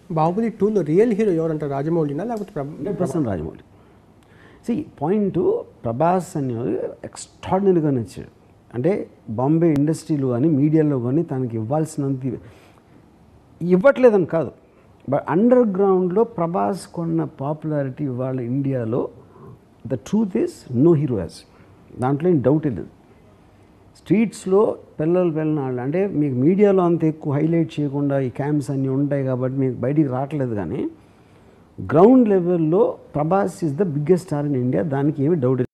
బాహుబలి టూలో real hero ఎవరంటారు రాజమౌళినా లేకపోతే ప్రభ- హండ్రెడ్ పర్సెంట్ రాజమౌళి సి పాయింట్ ప్రభాస్ అనేవాడు ఎక్స్ట్రాడినరీగా నచ్చాడు అంటే బాంబే ఇండస్ట్రీలో కానీ మీడియాలో కానీ తనకి ఇవ్వాల్సినంత ఇవ్వట్లేదని కాదు బట్ అండర్ గ్రౌండ్లో ప్రభాస్ కొన్న పాపులారిటీ ఇవాళ ఇండియాలో the truth is no hero as దాంట్లో ఏం డౌట్ లేదు స్ట్రీట్స్లో పిల్లలు వెళ్ళిన వాళ్ళు అంటే మీకు మీడియాలో అంత ఎక్కువ హైలైట్ చేయకుండా ఈ క్యాంప్స్ అన్నీ ఉంటాయి కాబట్టి మీకు బయటికి రావట్లేదు కానీ గ్రౌండ్ లెవెల్లో Prabhas is the biggest star in India దానికి ఏమి డౌట్